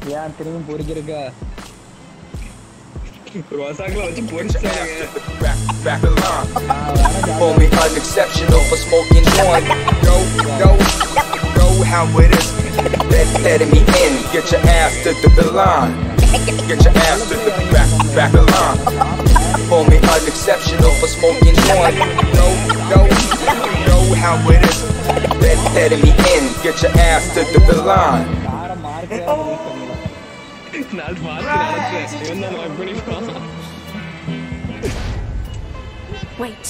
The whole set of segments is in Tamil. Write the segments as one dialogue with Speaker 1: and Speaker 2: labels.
Speaker 1: ஏன் திரும்பி பொறிக்கிறக்கா
Speaker 2: ரோசாக்களை வச்சு பொறிச்சாங்க
Speaker 3: Back, back the line. Call me unexceptional for smoking joint. Go, go, go how it is. Let, letting me in. Get your ass to the, the line. Get your ass to the back, back the line. Call me unexceptional for smoking joint. Go, go, go how it is. Let, letting me in. Get your ass to the, the line.
Speaker 1: காரை மார்க்க
Speaker 2: நான் பார்த்து நடத்தேன் இவன் தான் lock பண்ணிருக்கான்.
Speaker 4: Wait.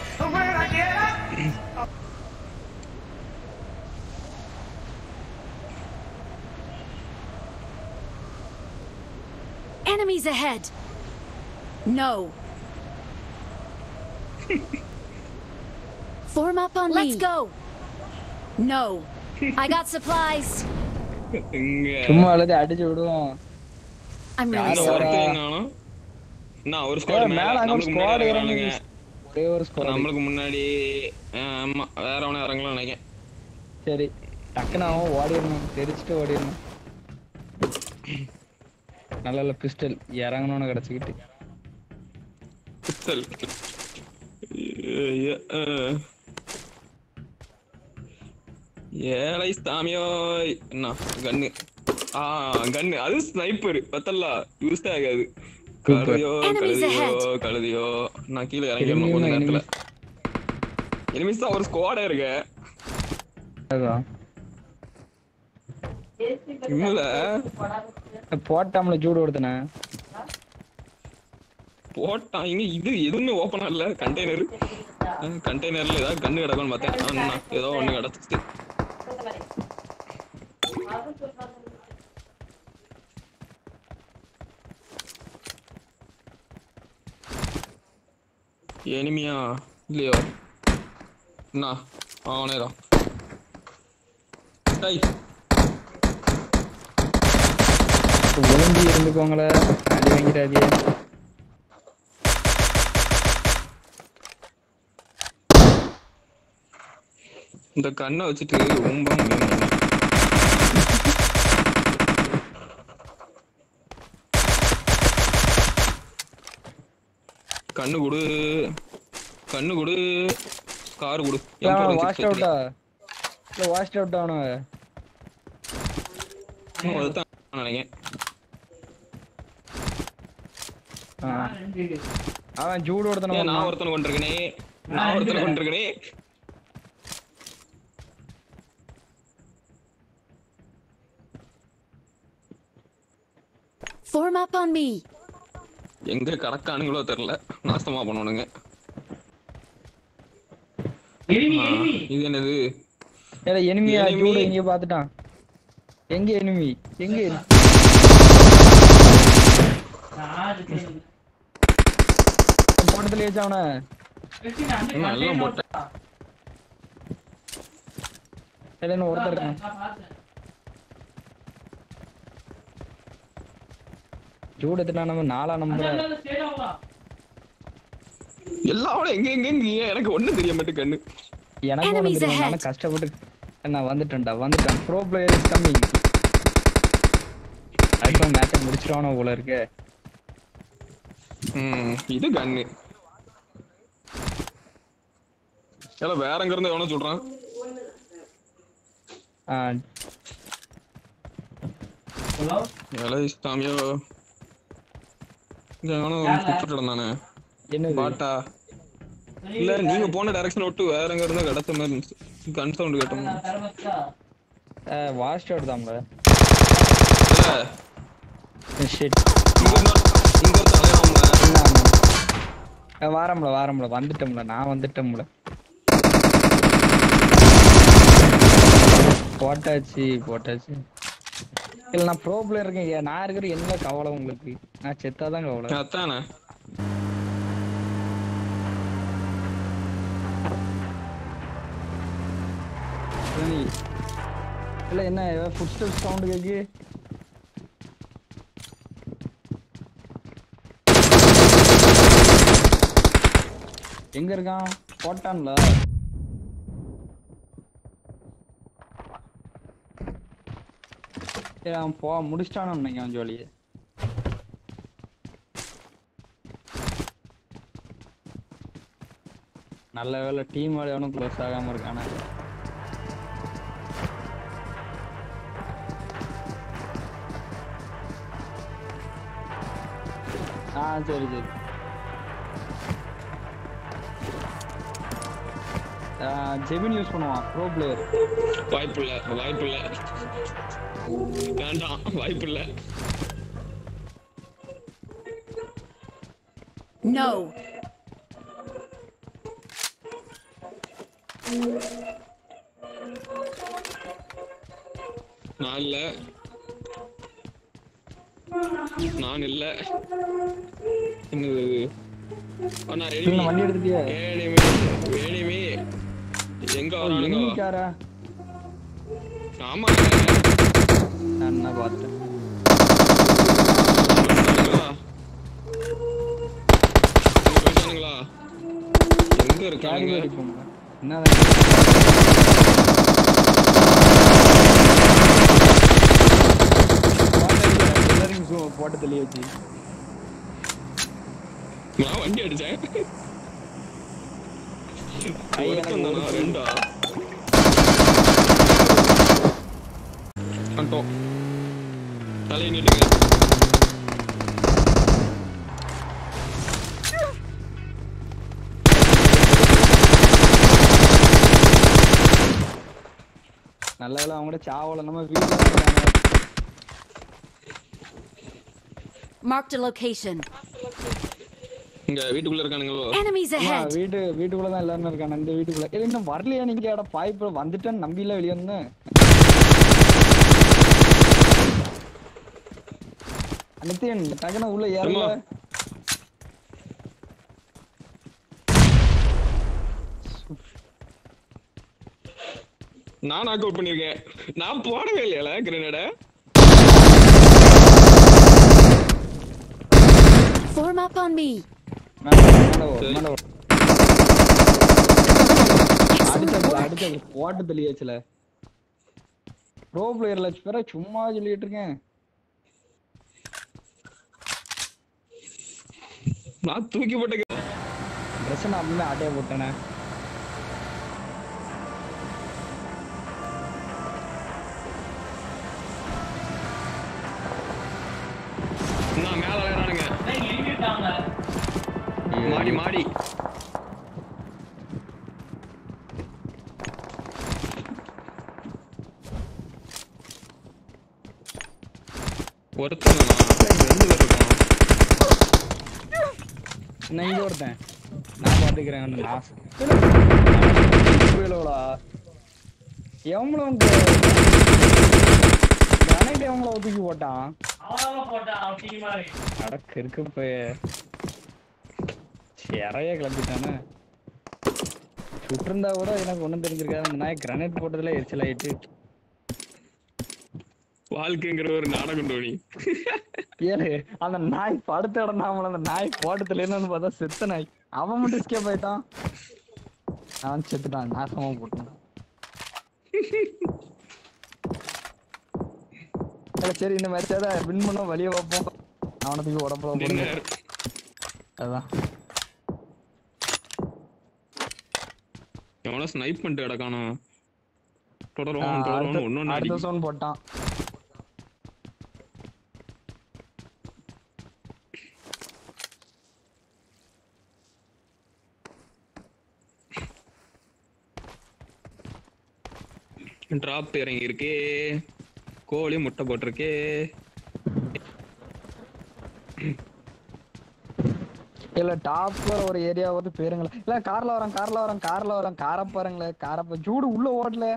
Speaker 4: Enemies ahead. No. Form up on Let's me. Let's go. No. I got supplies.
Speaker 2: இங்க
Speaker 1: சும்மா எல்லாத்தையும் அடிச்சு விடுவோம்
Speaker 4: I'm really
Speaker 2: யாரும்
Speaker 1: sorry.
Speaker 2: ஒருத்தரையும் காணோம். நான் ஒரு ஸ்குவாட்
Speaker 1: ஏய்,
Speaker 2: மேல
Speaker 1: மேல அங்க
Speaker 2: நம்மளுக்கு
Speaker 1: ஸ்குவாட்
Speaker 2: முன்னாடி
Speaker 1: இறங்கி
Speaker 2: வரானுங்க.
Speaker 1: ஒரே ஒரு ஸ்குவாட்
Speaker 2: நம்மளுக்கு முன்னாடி ஆ, ஆமா வேற ஒன்னும் இறங்கலாம் நினைக்கிறேன்
Speaker 1: சரி டக்குன்னு அவன் ஓடிடணும் தெரிச்சுட்டு ஓடிடணும் நல்ல நல்ல பிஸ்டல் இறங்கணும்னு கிடச்சிக்கிட்டு
Speaker 2: பிஸ்டல் ஏழை சாமியோய் என்ன கன்னு ஆ கன்னு அது ஸ்னைப்பர் பத்தல்ல யூஸ் ஆகாது கழுதியோ
Speaker 4: Enemies
Speaker 2: கழுதியோ
Speaker 4: ahead.
Speaker 2: கழுதியோ நான் கீழே இறங்கிடணும் கொஞ்ச
Speaker 1: Enemy,
Speaker 2: நேரத்துல எனிமிஸ் தான் ஒரு ஸ்குவாடா இருக்கு
Speaker 1: அதான்
Speaker 2: இல்ல
Speaker 1: போட்டாமல ஜூடு ஒருத்தனை
Speaker 2: போட்டான் இங்க இது எதுவுமே ஓப்பனா இல்ல கண்டெய்னர் கண்டெய்னர்ல ஏதாவது கண்ணு கிடக்கும்னு பார்த்தேன் ஆனா, ஏதோ ஒண்ணு கிடச்சிச்சு எனிமியா இல்லையோ என்ன அவனே தான் டேய்
Speaker 1: ஒழுங்கி இருந்துக்கோங்களே அடி வாங்கிடாதே
Speaker 2: இந்த கண்ணை வச்சுட்டு ரொம்ப முடியும் கண்ணு கொடு கண்ணு கொடு கார் கொடு
Speaker 1: வாஷ்ட் அவுட்டா இல்ல வாஷ்ட் அவுட் ஆனவ
Speaker 2: அதுதான் நினைக்கிறேன்
Speaker 1: அவன் ஜூடு ஒருத்தனை
Speaker 2: ஏன் நான்
Speaker 1: கொன்னான்.
Speaker 2: ஒருத்தனை கொண்டிருக்கனே நான் ஒருத்தனை கொண்டிருக்கனே
Speaker 4: Form up on me.
Speaker 2: எங்க கடக்கானுங்களோ தெரியல நாசமா பண்ணணுங்க இது என்னது
Speaker 1: ஏடா எனிமியா
Speaker 2: Enemy.
Speaker 1: ஜூடு எங்கேயோ பாத்துட்டான் எங்க எனிமி எங்க enemy? போட்டதுல ஏச்சு அவன
Speaker 2: நல்லா போட்டேன்
Speaker 1: இல்லன்னு ஒருத்தர் இருக்கான் ஜூடு எடுத்துட்டா நம்ம நாலா நம்பர்
Speaker 2: எல்லாரோட எங்க எங்க எங்க எனக்கு ஒண்ணும் தெரிய மாட்டேன் கண்ணு
Speaker 1: எனக்கு ஒண்ணும்
Speaker 4: Enemies
Speaker 1: தெரியும்
Speaker 4: ahead.
Speaker 1: நானும் கஷ்டப்பட்டு நான் வந்துட்டேன்டா வந்துட்டேன் ப்ரோ பிளேயர் இஸ் கம்மிங் அதுக்கும் மேட்சை முடிச்சிருவானோ போல இருக்கு
Speaker 2: ம் இது கண்ணு ஏல வேற எங்க இருந்து எவனோ சொல்றான் ஏல இஸ்லாமியோ இங்க எவனோ சுட்டுட்டு இருந்தானே
Speaker 1: என்னது
Speaker 2: பாட்டா இல்ல நீங்க போன டைரக்ஷன் விட்டு வேற எங்க இருந்து கிடைச்ச மாதிரி இருந்துச்சு கன் சவுண்ட் கேட்டோம்
Speaker 1: வாஸ்ட் அவுட் தான்ல
Speaker 2: இல்ல
Speaker 1: ஷிட்
Speaker 2: இங்க இருந்தா இங்க இருந்தா அலையாம
Speaker 1: வாரம்ல வாரம்ல வந்துட்டோம்ல நான் வந்துட்டோம்ல போட்டாச்சு போட்டாச்சு இல்ல நான் ப்ரோ பிளேயர் இருக்கேன் ஏன் நான் இருக்கிற என்ன கவலை உங்களுக்கு நான் செத்தாதான் கவலை
Speaker 2: அதானே
Speaker 1: இல்ல நீ- இல்ல என்ன ஃபுட் ஸ்டெப் சவுண்ட் கேக்கு எங்க இருக்கான் போட்டான்ல ஏய், அவன் போ முடிச்சிட்டானு நினைக்கிறேன் ஜோலியை நல்ல வேலை டீம் எவனும் க்ளோஸ் ஆகாம இருக்கானா ஆ சரி சரி ஜெபின் யூஸ் பண்ணுவான் ப்ரோ பிளேயர்
Speaker 2: வாய்ப்பில்ல வாய்ப்பில்ல வேண்டாம் வாய்ப்பில்ல
Speaker 4: No.
Speaker 2: நான் இல்ல நான் இல்ல என்னது இது? அண்ணா
Speaker 1: நீங்க
Speaker 2: enemy.
Speaker 1: வண்டி எடுத்துட்டியா
Speaker 2: enemy, enemy. எங்க வரானுங்க
Speaker 1: எண்ணிக்காரா
Speaker 2: ஆமா
Speaker 1: நான் என்ன பார்த்தேன்
Speaker 2: போயிட்டானுங்களா எங்க இருக்கானுங்க
Speaker 1: கேரி போங்க என்னதான் எல்லாரையும் சு- போட்டு தெளிய வச்சு
Speaker 2: நான் வண்டி அடிச்சேன்
Speaker 1: ஐயா,
Speaker 2: ஒருத்தன்
Speaker 1: எனக்கு
Speaker 2: தானா
Speaker 1: ஒரு
Speaker 2: ரெண்டா வந்துட்டோம் தலையை நீட்டுங்க
Speaker 1: நல்ல வேலை அவங்க கூட சாவல நம்ம வீட்டுல
Speaker 4: Marked a location.
Speaker 2: இங்க வீட்டுக்குள்ள இருக்கானுங்களோ
Speaker 4: Enemies ahead.
Speaker 1: வீட்டு வீட்டுக்குள்ள தான் எல்லாரும் இருக்காங்க இந்த வீட்டுக்குள்ள இது இன்னும் வரலையா நீங்க அட பாய்ப்பு வந்துட்டேன்னு நம்பில வெளியே வந்து நித்தியன் டக்குனு உள்ள ஏறல
Speaker 2: அம்மா. நான் நாக் அவுட் பண்ணிருக்கேன் நான் போடவே இல்லையால கிரனேட
Speaker 4: Form up on me.
Speaker 1: மேல வா, மேல வா,
Speaker 2: சரி.
Speaker 1: மேல வா.
Speaker 4: Excellent
Speaker 1: அடிச்சது
Speaker 4: work.
Speaker 1: அடிச்சது போட்டு தெளியாச்சுல ப்ரோ பிளேயர்ல பேர சும்மா சொல்லிட்டு இருக்கேன்
Speaker 2: நான் தூக்கி போட்ட
Speaker 1: ட்ரெஸ் நான் அப்படியே ஆட்டையா போட்டேனே
Speaker 2: நான் மேல வேறானுங்க மாடி மாடி ஒருத்தன் ரெண்டு பேர் இருக்கான்
Speaker 1: நான் இங்க ஒருத்தன் நான் பாத்துக்கிறேன் அவனை நான் புரியலோடா எவ்வளோ கனெக்ட் எவ்வளோ ஒதுக்கி போட்டான் அடக்கு இருக்கு போய் சிறைய கிளம்பிட்டானே சுட்டிருந்தா கூட எனக்கு ஒண்ணும் தெரிஞ்சிருக்காது அந்த நாய் கிரனைட் போட்டதுல எரிச்சல் ஆயிட்டு
Speaker 2: வாழ்க்கைங்கிற ஒரு நாடகம் டோனி
Speaker 1: ஏழு அந்த நாய் படுத்த இடம்னாமல அந்த நாய் போட்டதுல என்னன்னு பார்த்தா செத்த நாய் அவன் மட்டும் எஸ்கேப் ஆயிட்டான் அவன் செத்துட்டான் நாசமா போட்டான் இல்ல, சரி இந்த மேட்ச் ஏதாவது வின் பண்ண வழிய வைப்போம் அவனத்துக்கு உடம்புல போடுங்க
Speaker 2: டின்னர்
Speaker 1: அதான்
Speaker 2: எவனோ ஸ்னைப் பண்ணிட்டு கிடக்கானோ
Speaker 1: ஆ,
Speaker 2: தொடரும்
Speaker 1: அடுத்த-
Speaker 2: தொடரும் ஒன்னொன்னு
Speaker 1: அடுத்த
Speaker 2: அடி
Speaker 1: சோன் போட்டான்
Speaker 2: டிராப் இறங்கி இருக்கே கோழி முட்டை போட்டிருக்கே
Speaker 1: இல்ல டாப்ல ஒரு ஏரியா வந்து பேருங்களா இல்ல கார்ல வரேன் கார்ல வரேன் கார்ல வரேன் காரை பாருங்களேன் காரை பா- ஜூடு உள்ள ஓடல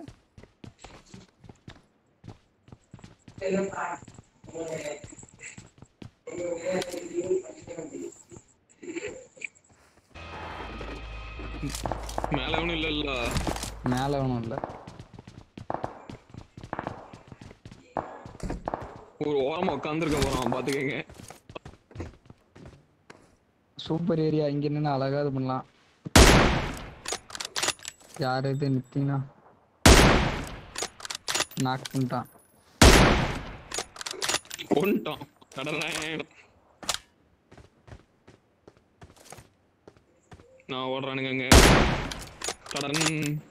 Speaker 2: மேல ஒண்ணும் இல்ல இல்ல
Speaker 1: மேல ஒண்ணும் இல்ல
Speaker 2: ஒரு ஓரமா உட்காந்துருக்க போறான் பாத்துக்கங்க
Speaker 1: சூப்பர் ஏரியா இங்க நின்னு அழகா இது பண்ணலாம் யாரு இது நித்தீங்கன்னா நாக் பண்ணிட்டான்
Speaker 2: கொண்டுட்டோம் கடறேன் நான் ஓடுறானுங்க அங்க கடன்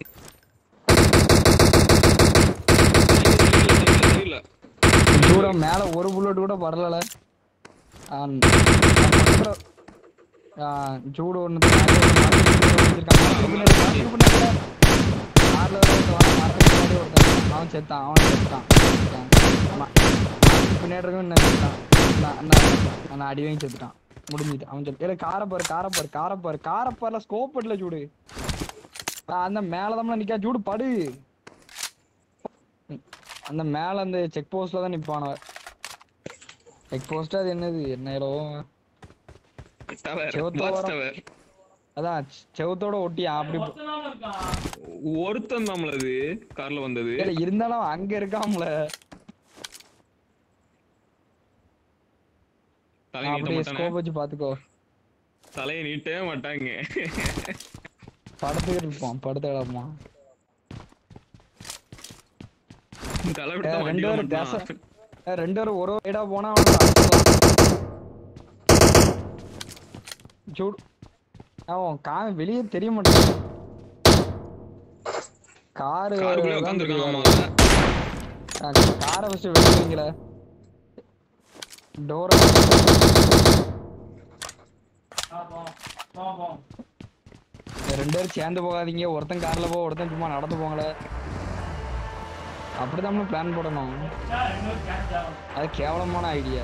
Speaker 2: இல்ல
Speaker 1: தூரம் மேல ஒரு புல்லட் கூட படலல ஜூடு ஒண்ணு அவன் செத்தான் அவன் செத்தான் ஆமா. மாட்டுக்கு பின்னாடி இருக்கும் இன்னும் செத்தான் நான் நான் நான் அடி வாங்கி செத்துட்டான் முடிஞ்சுட்டு அவன் செத்து இல்லை காரப்பாரு காரப்பாரு காரப்பாரு காரப்பாருல ஸ்கோப் இல்ல ஜூடு ஆ, அந்த மேலதான் நிக்கா ஜூடு படு அந்த மேல அந்த செக் போஸ்ட்ல தான் நிப்பானவ செக் போஸ்ட் அது என்னது என்ன இடம்
Speaker 2: டவர்
Speaker 1: செவுத்து
Speaker 2: வாட்ச்
Speaker 1: ஓரம்.
Speaker 2: டவர்
Speaker 1: அதான் செவத்தோட ஒட்டி அப்படி போ-
Speaker 2: ஒருத்தன் தான்ல அது கார்ல வந்தது
Speaker 1: இல்ல இருந்தாலும் அங்க இருக்காம்ல
Speaker 2: தலையை நீட்ட
Speaker 1: அப்படியே
Speaker 2: மாட்டானே
Speaker 1: ஸ்கோப் வச்சு பாத்துக்கோ
Speaker 2: தலையை நீட்டவே மாட்டாங்க
Speaker 1: படுத்துக்கிட்டு இருப்பான் படுத்து கிடப்பான்
Speaker 2: தலை
Speaker 1: ஏ,
Speaker 2: விட்டு
Speaker 1: ரெண்டு
Speaker 2: மாட்டிக்க
Speaker 1: பேரும் தேச
Speaker 2: மாட்டான்
Speaker 1: ஏ, ரெண்டு பேரும் ஒரு சைடா போனா அவனுக்கு அடிச்சிடலாம். சூடு அவன் கா வெளியே தெரிய மாட்டேங்குது காரு
Speaker 2: காருக்குள்ளே
Speaker 1: தான்
Speaker 2: உட்காந்துருக்கான்
Speaker 1: தெரியுது. காரை ஃபர்ஸ்ட் வெளியே வைங்கள டோர் ரெண்டு பேரும் சேர்ந்து போகாதீங்க ஒருத்தன் கார்ல போ ஒருத்தன் சும்மா நடந்து போங்களே அப்படிதான் நம்ம பிளான் போடணும் அது கேவலமான ஐடியா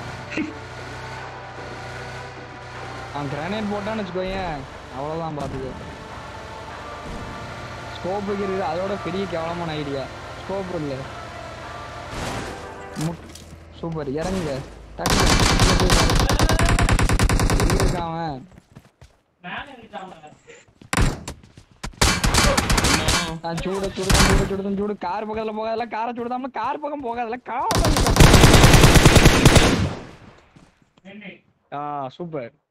Speaker 1: அவன் கிரானைட் போட்டான்னு வச்சுக்கோயேன் அவ்வளவுதான் பாத்துக்கோ ஸ்கோப் வைக்கிறது அதோட பெரிய கேவலமான ஐடியா ஸ்கோப் இல்ல சூப்பர் இறங்குங்க டக்குனு எங்க இருக்கான் அவன் நான் சூட சுடுதான் சூட சுடுதான் சூடு கார் பக்கத்துல போகாதல காரை சுடுதாம கார் பக்கம் போகாதல கார் ஆ சூப்பர்